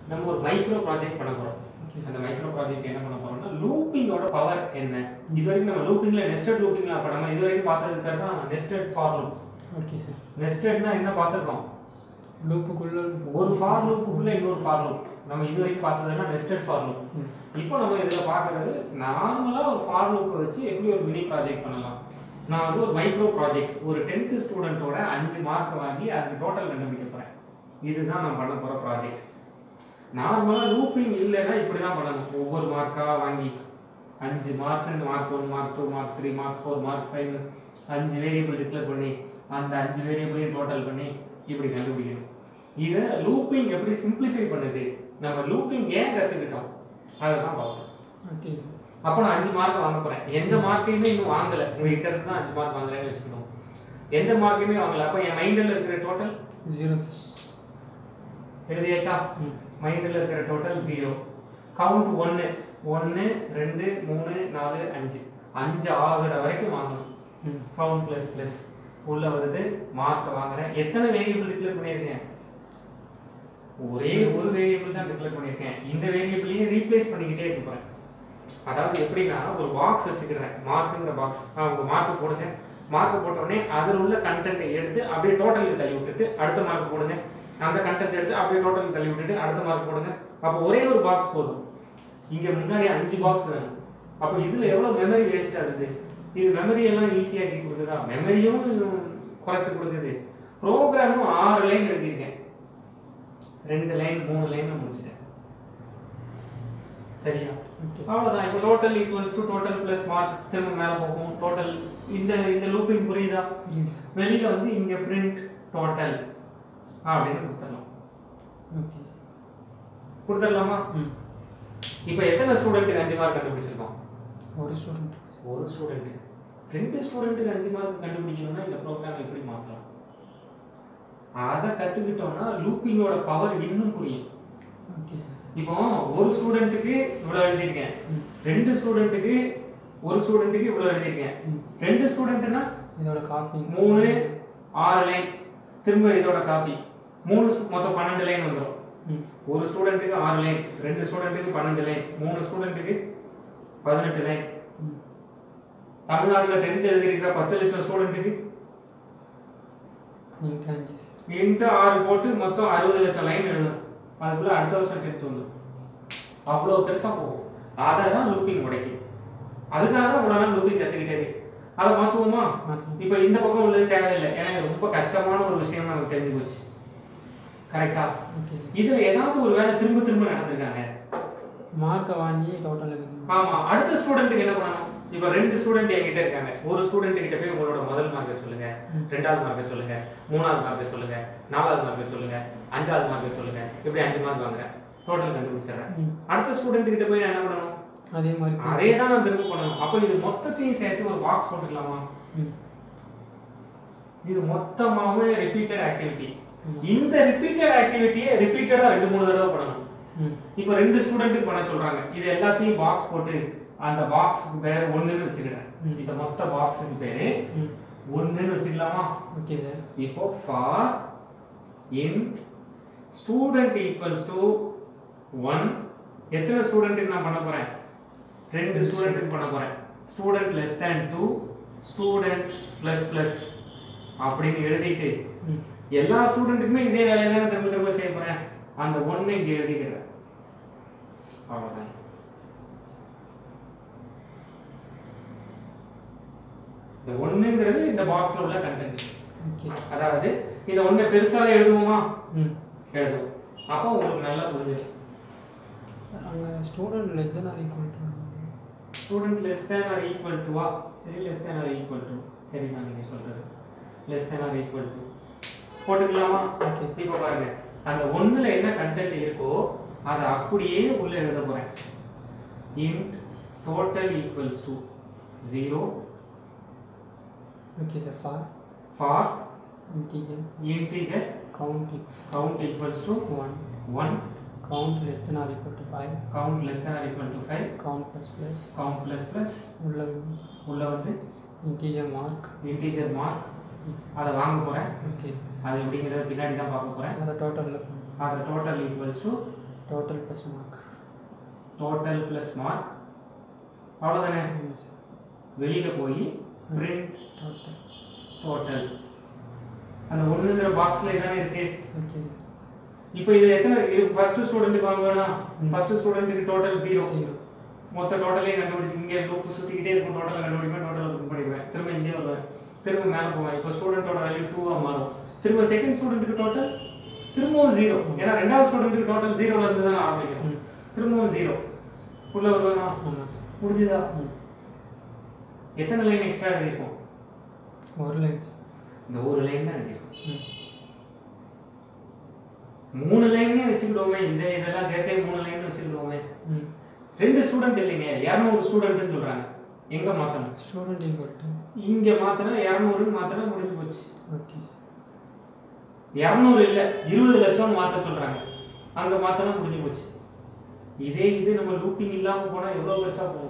நம்ம ஒரு micro project பண்ண போறோம் அந்த மைக்ரோ ப்ராஜெக்ட் என்ன பண்ண போறோம்னா லூப்பிங்கோட பவர் என்ன இது வரைக்கும் நம்ம லூப்பிங்ல நெஸ்டட் லூப்பிங்ல அப்ப நம்ம இது வரைக்கும் பார்த்ததுக்கு பேர் தான் nested for loop okay sir நெஸ்டட்னா என்ன பார்த்துருக்கோம் லூப்புக்குள்ள ஒரு ஃபார் லூப்புக்குள்ள இன்னொரு ஃபார் லூப் நம்ம இது வரைக்கும் பார்த்ததுன்னா நெஸ்டட் ஃபார் லூப் ம். இப்போ நம்ம இதில் பார்க்குறது நார்மலாக ஒரு ஃபார் லூப்பை வச்சு எப்படி ஒரு மினி ப்ராஜெக்ட் பண்ணலாம் நான் வந்து ஒரு மைக்ரோ ப்ராஜெக்ட் ஒரு டென்த்து ஸ்டூடெண்ட்டோட அஞ்சு மார்க் வாங்கி அதுக்கு டோட்டல் கண்டுபிடிக்க போகிறேன் இதுதான் நான் பண்ண போகிற ப்ராஜெக்ட் நார்மலாக லூப்பிங் இல்லைன்னா இப்படி தான் பண்ணணும் ஒவ்வொரு மார்க்காக வாங்கி அஞ்சு mark mark one mark two mark three mark four mark five அஞ்சு வேரியபிள் டிக்ளேர் பண்ணி அந்த அஞ்சு வேரியபிளையும் டோட்டல் பண்ணி இப்படி கண்டுபிடிக்கணும் இதை லூப்பிங் எப்படி சிம்பிளிஃபை பண்ணுது நம்ம லூப்பிங் ஏன் கற்றுக்கிட்டோம் அதை தான் பார்ப்போம் ஓகே அப்போ நான் அஞ்சு மார்க் வாங்க போறேன் எந்த மார்க்கையுமே இன்னும் வாங்கல உங்ககிட்ட இருந்து தான் அஞ்சு மார்க் வாங்குறேன்னு வச்சுக்கணும் எந்த மார்க்கையுமே வாங்கல அப்போ என் மைண்டில் இருக்கிற டோட்டல் ஜீரோ சார் எழுதியாச்சா ம் மைண்டில் இருக்கிற டோட்டல் ஜீரோ கவுண்ட் ஒன்று ஒன்று ரெண்டு மூணு நாலு அஞ்சு அஞ்சு ஆகுற வரைக்கும் வாங்கணும் ம் கவுண்ட் ப்ளஸ் ப்ளஸ் உள்ள வருது மார்க்கை வாங்குறேன் எத்தனை வேரியபிள் டிக்ளேர் பண்ணியிருக்கேன் ஒரே ஒரு வேரியபிள் தான் டிக்ளேர் பண்ணியிருக்கேன் இந்த வேரியபிளையும் ரீப்ளேஸ் பண்ணிக்கிட்டே இருக்க போறேன் அதாவது எப்படின்னா ஒரு பாக்ஸ் வச்சுக்கிறேன் மார்க்குங்கிற பாக்ஸ் அவங்க மார்க் போடுங்க மார்க் போட்ட உடனே அதில் உள்ள கண்டென்ட்டை எடுத்து அப்படியே டோட்டலுக்கு தள்ளி விட்டுட்டு அடுத்த மார்க் போடுங்க அந்த கண்டென்ட் எடுத்து அப்படியே டோட்டலுக்கு தள்ளி விட்டுட்டு அடுத்த மார்க் போடுங்க அப்போ ஒரே ஒரு பாக்ஸ் போதும் இங்க முன்னாடி அஞ்சு பாக்ஸ் வேணும் அப்போ இதுல எவ்வளவு மெமரி வேஸ்ட் ஆகுது இது மெமரி எல்லாம் ஈஸியாக்கி கொடுக்குதா மெமரியும் குறைச்சு கொடுக்குது ப்ரோக்ராமும் ஆறு லைன் எழுதியிருக்கேன் ரெண்டு லைன் மூணு லைன் முடிச்சிட்டேன் சரியா ஓகே அவ்வளவுதான் இப்போ total equals to total plus mark திரும்ப மேலே போகும் டோட்டல் இந்த இந்த லூப்பிங் புரியுதா வெளியில வந்து இங்க பிரிண்ட் டோட்டல் அப்படின்னு கொடுத்துடலாம் ஓகே கொடுத்துடலாமா ம் இப்போ எத்தனை ஸ்டூடெண்ட்டுக்கு அஞ்சு மார்க் கண்டுபிடிச்சிருக்கோம் ஒரு ஸ்டூடெண்ட் ஒரு ஸ்டூடெண்ட் ரெண்டு ஸ்டூடெண்ட்டுக்கு அஞ்சு மார்க் கண்டுபிடிக்கணும்னா இந்த ப்ரோக்ராம் எப்படி மாற்றலாம் அதை கத்துக்கிட்டோம்னா லூப்பிங்கோட பவர் இன்னும் புரியும் ஓகே சார் இப்போ ஒரு ஸ்டூடெண்ட்டுக்கு இவ்வளோ எழுதியிருக்கேன் ம் ரெண்டு ஸ்டூடெண்ட்டுக்கு ஒரு ஸ்டூடெண்ட்டுக்கு இவ்வளோ எழுதியிருக்கேன் ம் ரெண்டு ஸ்டூடெண்ட்னா இதோட காப்பி மூணு ஆறு லைன் திரும்ப இதோட காப்பி மூணு stu- மொத்தம் பன்னெண்டு லைன் வந்துடும் ம் ஒரு ஸ்டூடெண்ட்டுக்கு ஆறு லைன் ரெண்டு ஸ்டூடெண்ட்டுக்கு பன்னெண்டு லைன் மூணு ஸ்டூடெண்ட்டுக்கு பதினெட்டு லைன் ம் தமிழ்நாட்டில் டென்த் எழுதியிருக்கிற பத்து லட்சம் ஸ்டூடெண்ட்டுக்கு இன்ட்டு அஞ்சு சார் இன்ட்டு ஆறு போட்டு மொத்தம் அறுபது லட்சம் லைன் எழுதணும் அதுக்குள்ள அடுத்த வருஷம் டென்த் வந்துடும் அவ்வளோ பெருசாக போகும் அதை தான் லூப்பிங் உடைக்குது அதுக்காக தான் இவ்வளோ நாள் லூப்பிங் கற்றுக்கிட்டே இருக்கு அதை மாற்றுவோமா மாற்றலாம் இப்போ இந்த பக்கம் உள்ளது தேவையில்லை ஏன்னா இது ரொம்ப கஷ்டமான ஒரு விஷயம் நமக்கு தெரிஞ்சு போச்சு கரெக்டா ஓகே இதுல ஏதாவது ஒரு வேலை திரும்ப திரும்ப நடந்திருக்காங்க மார்க்கை வாங்கி டோட்டல் ஆமா அடுத்த ஸ்டூடெண்ட்டுக்கு என்ன பண்ணணும் இப்போ ரெண்டு ஸ்டூடெண்ட் என்கிட்ட இருக்காங்க ஒரு ஸ்டூடெண்ட் கிட்ட போய் உங்களோட முதல் மார்க்கை சொல்லுங்க ம். ரெண்டாவது மார்க்கை சொல்லுங்க மூணாவது மார்க்கை சொல்லுங்க நாலாவது மார்க்கை சொல்லுங்க அஞ்சாவது மார்க்கை சொல்லுங்க இப்படி அஞ்சு மார்க் வாங்குறேன் டோட்டல் கண்டுபிடிச்சிடுறேன் ம் அடுத்த ஸ்டூடெண்ட் கிட்ட போய் நான் என்ன பண்ணணும் அதே மாதிரி அதே தான் நான் திரும்ப பண்ணணும் அப்போ இது மொத்தத்தையும் சேர்த்து ஒரு பாக்ஸ் போட்டுக்கலாமா ம் இது மொத்தமாவே ரிப்பீட்டட் ஆக்டிவிட்டி ம். இந்த ரிப்பீட்டட் ஆக்டிவிட்டியை ரிப்பீட்டடா ரெண்டு மூணு தடவை பண்ணணும் ம் இப்போ ரெண்டு ஸ்டூடெண்ட்டுக்கு பண்ண சொல்றாங்க இது எல்லாத்தையும் பாக்ஸ் போட்டு அந்த பாக்ஸுக்கு பேர் ஒண்ணுன்னு வச்சுக்கிறேன் ம். இந்த மொத்த பாக்ஸுக்கு பேரு ம் ஒண்ணுன்னு வச்சுக்கலாமா ஓகே சார் இப்போ for in student equals to one எத்தனை ஸ்டூடெண்ட்டுக்கு நான் பண்ண போறேன் ரெண்டு ஸ்டூடெண்ட்டுக்கு பண்ண போறேன் student less than two student plus plus அப்படின்னு எழுதிட்டு ம் எல்லா ஸ்டூடெண்ட்டுக்குமே இதே வேலையை தான் திரும்ப திரும்ப செய்ய போறேன் அந்த ஒண்ணு இங்க எழுதிக்கிறேன் அவ்வளவுதான் இந்த ஒண்ணுங்கிறது இந்த பாக்ஸ்ல உள்ள கண்டென்ட் ஓகே அதாவது இந்த ஒண்ணை பெருசா எழுதுவோமா ம் எழுதுவோம் அப்போ உங்களுக்கு நல்லா புரிஞ்சிடும் அங்கே student less than or equal to student less than or equal டுவா சரி less than or equal to சரி தான் நீங்க சொல்றது less than or equal to போட்டுக்கலாமா ஓகே இப்போ பாருங்க அந்த ஒண்ணுல என்ன கண்டென்ட் இருக்கோ அதை அப்படியே உள்ள எழுத போறேன் int total equals to 0 okay sir for for integer integer count count equals to one 1 count less than or equal to five count less than or equal to 5 count plus plus count plus plus உள்ள உள்ள வந்து integer mark integer mark அதை வாங்க போறேன் okay அது எப்படிங்கிறத பின்னாடி தான் பார்க்க போறேன் அதை டோட்டலில் அது total equals to total plus mark total plus mark அவ்வளோதானே ஆமாம் சார் வெளியில் போய் பிரிண்ட் டோட்டல் டோட்டல் அந்த ஒன்றுங்கிற பாக்ஸில் தானே இருக்கு ஓகே சார் இப்போ இது எத்தனை இது ஃபர்ஸ்ட் ஸ்டூடெண்ட்டுக்கு வாங்குவேனா ம். ஃபர்ஸ்ட் ஸ்டூடெண்ட்டுக்கு டோட்டல் ஜீரோ ஜீரோ மொத்த டோட்டலையும் கண்டுபிடிச்சு இங்கே லூப் சுற்றிக்கிட்டே இருக்கும் டோட்டல் கண்டுபிடிப்பேன் டோட்டல் புக் பண்ணிடுவேன் திரும்ப இங்கே வருவேன் திரும்ப மேலே போவேன் இப்போ ஸ்டூடெண்ட்டோட வேல்யூ டூவாக மாறும் திரும்ப செகண்ட் ஸ்டூடெண்ட்டுக்கு டோட்டல் திரும்பவும் ஜீரோ ஏன்னா ரெண்டாவது ஸ்டூடெண்ட்டுக்கு டோட்டல் ஜீரோல இருந்து தான் ஆரம்பிக்கும் ம் திரும்பவும் ஜீரோ உள்ள வருவேனா ஆமாம் சார் முடிஞ்சுதா ம் எத்தனை லைன் எக்ஸ்ட்ரா எழுதியிருக்கோம் ஒரு லைன் இந்த ஒரு லைன் தான் எழுதியிருக்கோம் ம் மூணு லைனே வச்சுக்கிடுவோமே இந்த இதெல்லாம் சேர்த்தே மூணு லைன் வச்சுக்கிடுவோமே ம் ரெண்டு ஸ்டூடெண்ட் இல்லைங்க இரநூறு ஸ்டூடெண்ட்னு சொல்றாங்க எங்க மாத்தணும் ஸ்டூடெண்ட் ஈக்குவல் டு இங்க மாத்தினா இரநூறுன்னு மாத்தினா முடிஞ்சு போச்சு ஓகே சார் இரநூறு இல்ல இருபது லட்சம்னு மாத்த சொல்றாங்க அங்க மாத்தினா முடிஞ்சு போச்சு இதே இது நம்ம லூப்பிங் இல்லாம போனா எவ்வளவு பெருசா போகும்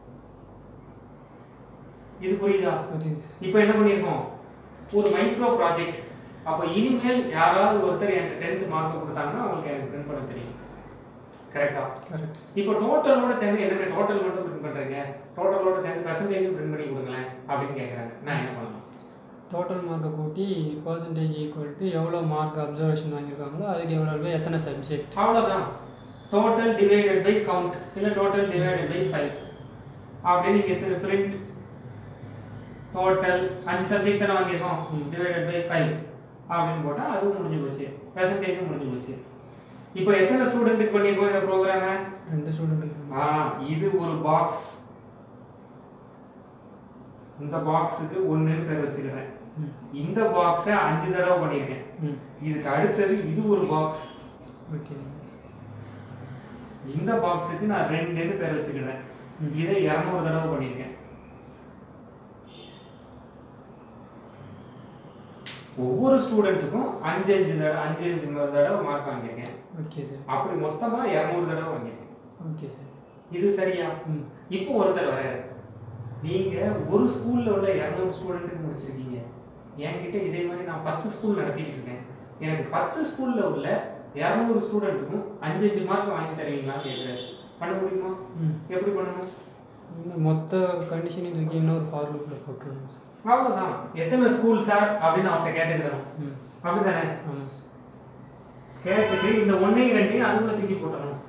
இது புரியுதா புரியுது இப்போ என்ன பண்ணியிருக்கோம் ஒரு மைக்ரோ ப்ராஜெக்ட் அப்போ இனிமேல் யாராவது ஒருத்தர் எனக்கு டென்த் மார்க் கொடுத்தாங்கன்னா அவங்களுக்கு எனக்கு பிரிண்ட் பண்ண தெரியும் கரெக்டா கரெக்ட் இப்போ டோட்டலோட சேர்ந்து என்னங்க டோட்டல் மட்டும் பிரிண்ட் பண்றீங்க டோட்டலோட சேர்ந்து பெர்சன்டேஜும் பிரிண்ட் பண்ணி கொடுங்களேன் அப்படின்னு கேட்குறாங்க நான் என்ன பண்ணலாம் டோட்டல் மார்க்கை கூட்டி பர்சன்டேஜ் ஈக்குவல் டு எவ்வளோ மார்க் அப்சர்வேஷன் வாங்கியிருக்காங்களோ அதுக்கு எவ்வளோ ரூபாய் எத்தனை சப்ஜெக்ட் அவ்வளோதான் டோட்டல் டிவைடட் பை கவுண்ட் இல்லை டோட்டல் டிவைடட் பை ஃபைவ் அப்படின்னு இங்கே பிரிண்ட் டோட்டல் அஞ்சு சப்ஜெக்ட் தானே வாங்கியிருக்கோம் ம். டிவைடட் பை ஃபைவ் அப்படின்னு போட்டால் அதுவும் முடிஞ்சு போச்சு பெர்சன்டேஜும் முடிஞ்சு போச்சு இப்போ எத்தனை ஸ்டூடெண்ட்டுக்கு பண்ணியிருக்கோம் இந்த ப்ரோக்ராமை ரெண்டு ஸ்டூடெண்ட்டுக்கு ஆ இது ஒரு பாக்ஸ் இந்த பாக்ஸுக்கு ஒன்றுன்னு பேர் வச்சுக்கிறேன் ம் இந்த பாக்ஸை அஞ்சு தடவை பண்ணியிருக்கேன் ம் இதுக்கு அடுத்தது இது ஒரு பாக்ஸ் ஓகே இந்த பாக்ஸுக்கு நான் ரெண்டுன்னு பேர் வச்சுக்கிறேன் ம். இதை இரநூறு தடவை பண்ணியிருக்கேன் ஒவ்வொரு ஸ்டூடெண்ட்டுக்கும் அஞ்சு அஞ்சு தடவை அஞ்சு அஞ்சு தடவை மார்க் வாங்கியிருக்கேன் ஓகே சார் அப்படி மொத்தமா இரநூறு தடவை வாங்கியிருக்கேன் ஓகே சார் இது சரியா ம் இப்போ ஒருத்தர் வராரு நீங்க ஒரு ஸ்கூல்ல உள்ள இரநூறு ஸ்டூடெண்ட்டுக்கு முடிச்சிருக்கீங்க என்கிட்ட இதே மாதிரி நான் பத்து ஸ்கூல் நடத்திட்டு இருக்கேன் எனக்கு பத்து ஸ்கூல்ல உள்ள இரநூறு ஸ்டூடெண்ட்டுக்கும் அஞ்சு அஞ்சு மார்க் வாங்கி தருவீங்களான்னு கேட்குறாரு பண்ண முடியுமா ம் எப்படி பண்ணணும் இந்த மொத்த கண்டிஷனையும் தூக்கி இன்னொரு ஃபார் லூப்பில் போட்டுருங்க சார் அவ்வளவுதான் எத்தனை ஸ்கூல் சார் அப்படின்னு அவர்கிட்ட கேட்டுக்கிறோம் ம் அப்படிதானே ஆமாம் சார் கேட்டுட்டு இந்த ஒன்னையும் ரெண்டையும் அதுக்குள்ள தூக்கி போட்டணும்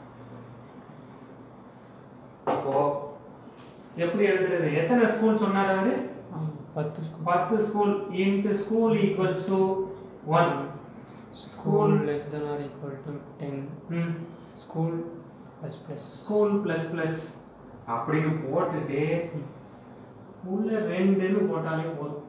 இப்போ எப்படி எழுதுறது எத்தனை ஸ்கூல் சொன்னாரு அவரு ஆமாம் பத்து ஸ்கூல் பத்து school into school equals to one school less than or equal to ten ம் school plus plus school plus plus அப்படின்னு போட்டுட்டு உள்ள ரெண்டுன்னு போட்டாலே போதும்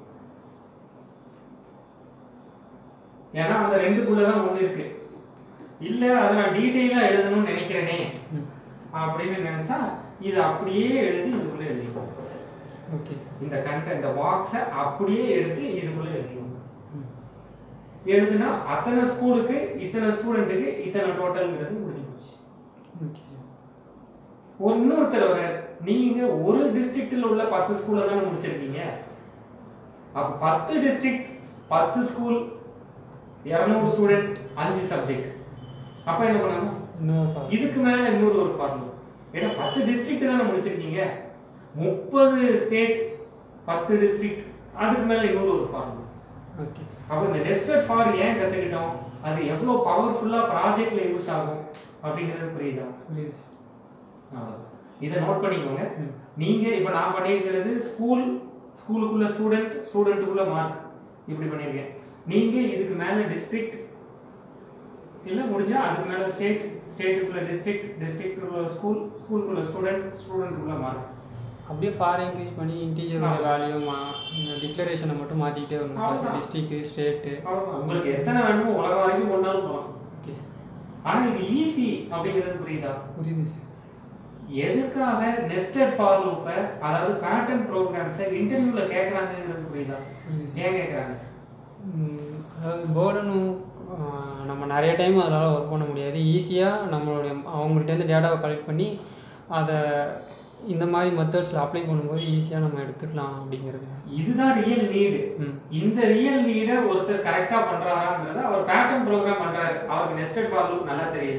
ஏன்னா அந்த ரெண்டுக்குள்ள தான் ஒன்று இருக்கு இல்ல அதை நான் டீட்டெயிலாக எழுதணும்னு நினைக்கிறேனே ம் அப்படின்னு நினைச்சா இது அப்படியே எழுதி இதுக்குள்ள எழுதிக்கும் ஓகே சார் இந்த கண்ட இந்த பாக்ஸை அப்படியே எடுத்து இதுக்குள்ள எழுதிக்கும் ம் எழுதுனா அத்தனை ஸ்கூலுக்கு இத்தனை ஸ்டூடெண்ட்டுக்கு இத்தனை டோட்டல்ங்கிறது முடிஞ்சு போச்சு ஓகே சார் ஒரு இன்னொருத்தர் வர நீங்க ஒரு டிஸ்ட்ரிக்ட்ல உள்ள பத்து ஸ்கூல்ல தானே முடிச்சிருக்கீங்க அப்ப பத்து டிஸ்ட்ரிக்ட் பத்து ஸ்கூல் இரநூறு ஸ்டூடெண்ட் அஞ்சு சப்ஜெக்ட் அப்ப என்ன பண்ணணும் இன்னொரு ஃபார் இதுக்கு மேல இன்னொரு ஒரு ஃபார்முலா ஏன்னா பத்து டிஸ்ட்ரிக்ட் தானே முடிச்சிருக்கீங்க முப்பது ஸ்டேட் பத்து டிஸ்ட்ரிக்ட் அதுக்கு மேல இன்னொரு ஒரு ஃபார்முலா ஓகே அப்போ இந்த நெஸ்டட் ஃபார் ஏன் கத்துக்கிட்டோம் அது எவ்வளோ பவர்ஃபுல்லா ப்ராஜெக்ட்ல யூஸ் ஆகும் அப்படிங்கிறது புரியுதா புரியுது சார் அவ்வளவுதான். இதை நோட் பண்ணிக்கோங்க ம் நீங்க இப்போ நான் பண்ணியிருக்கிறது ஸ்கூல் ஸ்கூலுக்குள்ள ஸ்டூடெண்ட் ஸ்டூடெண்ட்டுக்குள்ள மார்க் இப்படி பண்ணியிருக்கேன் நீங்க இதுக்கு மேல டிஸ்ட்ரிக்ட் இல்ல முடிஞ்சா அதுக்கு மேல ஸ்டேட் ஸ்டேட்டுக்குள்ள டிஸ்ட்ரிக்ட் டிஸ்ட்ரிக்ட்டுக்குள்ள ஸ்கூல் ஸ்கூலுக்குள்ள ஸ்டூடெண்ட் ஸ்டூடெண்ட்டுக்குள்ள மார்க் அப்படியே ஃபார் இன்க்ரீஸ் பண்ணி இன்டீஜரோட வேல்யூ மா டிக்ளரேஷனை மட்டும் மாற்றிக்கிட்டே வரணும் சார் அவ்வளவுதான். டிஸ்ட்ரிக்ட்டு ஸ்டேட்டு அவ்வளவுதான். உங்களுக்கு எத்தனை வேணுமோ உலகம் வரைக்கும் ஒன்றாலும் போகலாம் ஓகே சார் ஆனா இது ஈஸி அப்படிங்கிறது புரியுதா புரியுது சார் எதுக்காக நெஸ்டட் ஃபார் லூப்பை அதாவது பேட்டர்ன் ப்ரோக்ராம்ஸை இன்டர்வியூல கேட்குறாங்கிறது புரியுதா புரியுது ஏன் கேட்குறாங்க ம், அதாவது பேர்டனும் நம்ம நிறைய டைம் அதனால் ஒர்க் பண்ண முடியாது ஈஸியாக நம்மளுடைய அவங்கள்ட்டேருந்து டேட்டாவை கலெக்ட் பண்ணி அதை இந்த மாதிரி மெத்தட்ஸில் அப்ளை பண்ணும்போது ஈஸியாக நம்ம எடுத்துக்கலாம் அப்படிங்கிறது இதுதான் ரியல் நீடு ம் இந்த ரியல் நீடை ஒருத்தர் கரெக்டாக பண்ணுறாராங்கிறத அவர் பேட்டர்ன் ப்ரோக்ராம் பண்ணுறாரு அவருக்கு நெஸ்டட் ஃபார் லூப் நல்லா தெரியுது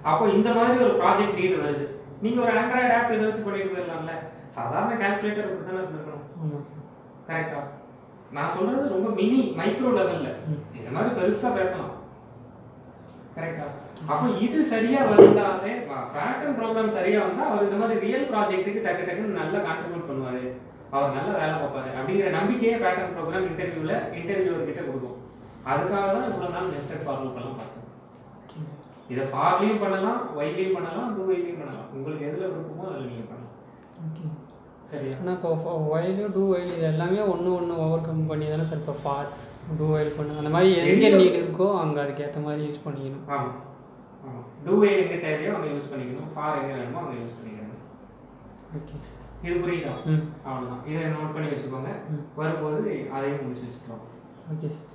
அப்போ இந்த மாதிரி ஒரு ப்ராஜெக்ட் நீடு வருது நீங்க ஒரு ஆண்ட்ராய்டு ஆப் இதை வச்சு பண்ணிட்டு போயிடலாம்ல சாதாரண கால்குலேட்டர் இப்படி தானே இருந்திருக்கணும் ஆமாம் சார் கரெக்டா நான் சொல்றது ரொம்ப மினி மைக்ரோ லெவல்ல ம். இந்த மாதிரி பெருசா பேசலாம் கரெக்டா அப்போ இது சரியா வந்தாலே பேட்டர்ன் ப்ரோக்ராம் சரியா வந்தா அவர் இந்த மாதிரி ரியல் ப்ராஜெக்ட்டுக்கு டக்கு டக்குன்னு நல்லா கான்ட்ரிபியூட் பண்ணுவாரு அவர் நல்ல வேலை பார்ப்பாரு அப்படிங்கிற நம்பிக்கையே பேட்டர்ன் ப்ரோக்ராம் இன்டர்வியூல இன்டர்வியூவர் கிட்ட கொடுக்கும் அதுக்காக தான் இவ்வளவு நாள் நெஸ்டட் ஃபார்முக்கு எல்லாம் பார்த்தோம் இதை ஃபார்லையும் பண்ணலாம் ஒய்லையும் பண்ணலாம் டூ ஒய்லையும் பண்ணலாம் உங்களுக்கு எதுல விருப்பமோ அதில் நீங்க பண்ணலாம் ஓகே சரியா ஆனால் இப்போ ஒயிலு டூ ஒயில் இது எல்லாமே ஒன்று ஒன்று ஓவர் கம் பண்ணி தானே சார் இப்போ ஃபார் டூ ஒயில் பண்ணு அந்த மாதிரி எங்கே எங்க- நீட் இருக்கோ அங்கே அதுக்கேற்ற மாதிரி யூஸ் பண்ணிக்கணும் ஆமா ஆமா டூ ஒயில் எங்க தேவையோ அங்கே யூஸ் பண்ணிக்கணும் ஃபார் எங்க வேணுமோ அங்கே யூஸ் பண்ணிக்கணும் ஓகே சார் இது புரியுதா ம் அவ்வளவுதான் இதை நோட் பண்ணி வச்சுக்கோங்க ம். வரும்போது அதையும் முடிச்சு வச்சுக்கலாம் ஓகே சார்